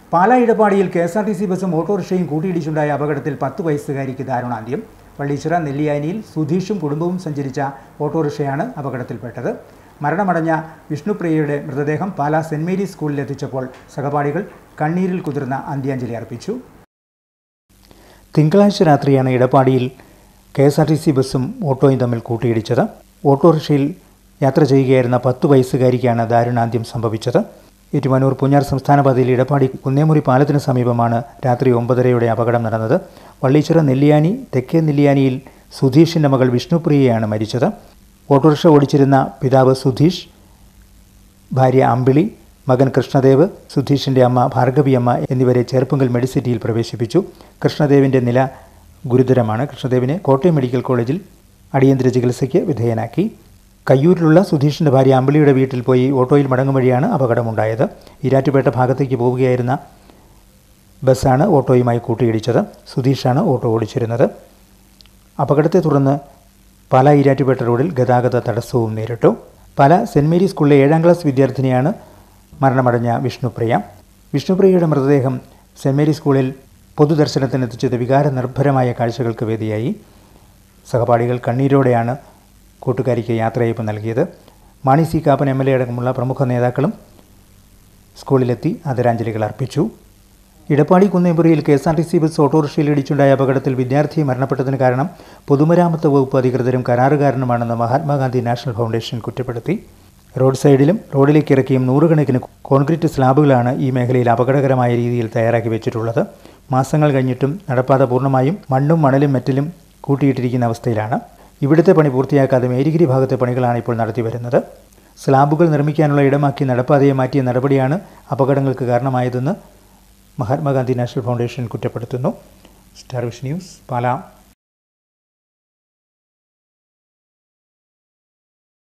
പാലാ ഇടപാടിയിൽ K S R T C ബസ്സും ഓട്ടോറിക്ഷയും കൂട്ടിയിടിച്ചുണ്ടായ അപകടത്തിൽ പത്ത് വയസ്സുകാരിക്ക് ദാരുണാന്ത്യം വള്ളീച്ചിറ നെല്ലിയാനിയിൽ സുധീഷും കുടുംബവും സഞ്ചരിച്ച ഓട്ടോറിക്ഷയാണ് അപകടത്തിൽപ്പെട്ടത് മരണമടഞ്ഞ വിഷ്ണുപ്രിയയുടെ മൃതദേഹം പാലാ സെന്റ് മേരീസ് സ്കൂളിലെത്തിച്ചപ്പോൾ സഹപാഠികൾ കണ്ണീരിൽ കുതിർന്ന അന്ത്യാഞ്ജലി അർപ്പിച്ചു തിങ്കളാഴ്ച രാത്രിയാണ് ഇടപാടിയിൽ K S R T C ബസ്സും ഓട്ടോയും തമ്മിൽ കൂട്ടിയിടിച്ചത് ഓട്ടോറിക്ഷയിൽ യാത്ര ചെയ്യുകയായിരുന്ന പത്ത് വയസ്സുകാരിക്കാണ് ദാരുണാന്ത്യം സംഭവിച്ചത് ഏറ്റുമാനൂർ പൂഞ്ഞാർ സംസ്ഥാന പാതയിൽ ഇടപാടി കുന്നേമുറി പാലത്തിന് സമീപമാണ് രാത്രി ഒമ്പതരയോടെ അപകടം നടന്നത് വള്ളീച്ചിറ നെല്ലിയാനി തെക്കേ നെല്ലിയാനിയിൽ സുധീഷിൻ്റെ മകൾ വിഷ്ണുപ്രിയയാണ് മരിച്ചത് ഓട്ടോറിക്ഷ ഓടിച്ചിരുന്ന പിതാവ് സുധീഷ് ഭാര്യ അമ്പിളി മകൻ കൃഷ്ണദേവ് സുധീഷിൻ്റെ അമ്മ ഭാർഗവി അമ്മ എന്നിവരെ ചേർപ്പുങ്കൽ മെഡിസിറ്റിയിൽ പ്രവേശിപ്പിച്ചു കൃഷ്ണദേവിൻ്റെ നില ഗുരുതരമാണ് കൃഷ്ണദേവിനെ കോട്ടയം മെഡിക്കൽ കോളേജിൽ അടിയന്തര ചികിത്സയ്ക്ക് വിധേയനാക്കി കയ്യൂരിലുള്ള സുധീഷിൻ്റെ ഭാര്യ അമ്പിളിയുടെ വീട്ടിൽ പോയി ഓട്ടോയിൽ മടങ്ങും വഴിയാണ് അപകടമുണ്ടായത് ഈരാറ്റുപേട്ട ഭാഗത്തേക്ക് പോവുകയായിരുന്ന ബസ്സാണ് ഓട്ടോയുമായി കൂട്ടിയിടിച്ചത് സുധീഷാണ് ഓട്ടോ ഓടിച്ചിരുന്നത് അപകടത്തെ തുടർന്ന് പാലാ ഈരാറ്റുപേട്ട റോഡിൽ ഗതാഗത തടസ്സവും നേരിട്ടു പാല സെൻറ് മേരി സ്കൂളിലെ ഏഴാം ക്ലാസ് വിദ്യാർത്ഥിനിയാണ് മരണമടഞ്ഞ വിഷ്ണുപ്രിയ വിഷ്ണുപ്രിയയുടെ മൃതദേഹം സെൻറ് മേരി സ്കൂളിൽ പൊതുദർശനത്തിനെത്തിച്ചത് വികാര നിർഭരമായ കാഴ്ചകൾക്ക് വേദിയായി സഹപാഠികൾ കണ്ണീരോടെയാണ് കൂട്ടുകാരിക്ക് യാത്രയയപ്പ് നൽകിയത് Mani C Kappan M L A അടക്കമുള്ള പ്രമുഖ നേതാക്കളും സ്കൂളിലെത്തി ആദരാഞ്ജലികൾ അർപ്പിച്ചു ഇടപ്പാടി കുന്നേമ്പുറയിൽ കെ എസ് ആർ ടി സി ബസ് ഓട്ടോറിക്ഷയിൽ ഇടിച്ചുണ്ടായ അപകടത്തിൽ വിദ്യാർത്ഥി മരണപ്പെട്ടതിന് കാരണം പൊതുമരാമത്ത് വകുപ്പ് അധികൃതരും കരാറുകാരനുമാണെന്ന് മഹാത്മാഗാന്ധി നാഷണൽ ഫൗണ്ടേഷൻ കുറ്റപ്പെടുത്തി റോഡ് സൈഡിലും റോഡിലേക്ക് ഇറക്കിയും നൂറുകണക്കിന് കോൺക്രീറ്റ് സ്ലാബുകളാണ് ഈ മേഖലയിൽ അപകടകരമായ രീതിയിൽ തയ്യാറാക്കി വെച്ചിട്ടുള്ളത് മാസങ്ങൾ കഴിഞ്ഞിട്ടും നടപ്പാത പൂർണ്ണമായും മണ്ണും മണലും മെറ്റലും കൂട്ടിയിട്ടിരിക്കുന്ന അവസ്ഥയിലാണ് ഇവിടുത്തെ പണി പൂർത്തിയാക്കാതെ മേരിഗിരി ഭാഗത്തെ പണികളാണ് ഇപ്പോൾ നടത്തി വരുന്നത് സ്ലാബുകൾ നിർമ്മിക്കാനുള്ള ഇടമാക്കി നടപ്പാതയെ മാറ്റിയ നടപടിയാണ് അപകടങ്ങൾക്ക് കാരണമായതെന്ന് മഹാത്മാഗാന്ധി നാഷണൽ ഫൗണ്ടേഷൻ കുറ്റപ്പെടുത്തുന്നു സ്റ്റാർ വിഷ് ന്യൂസ് പാലാ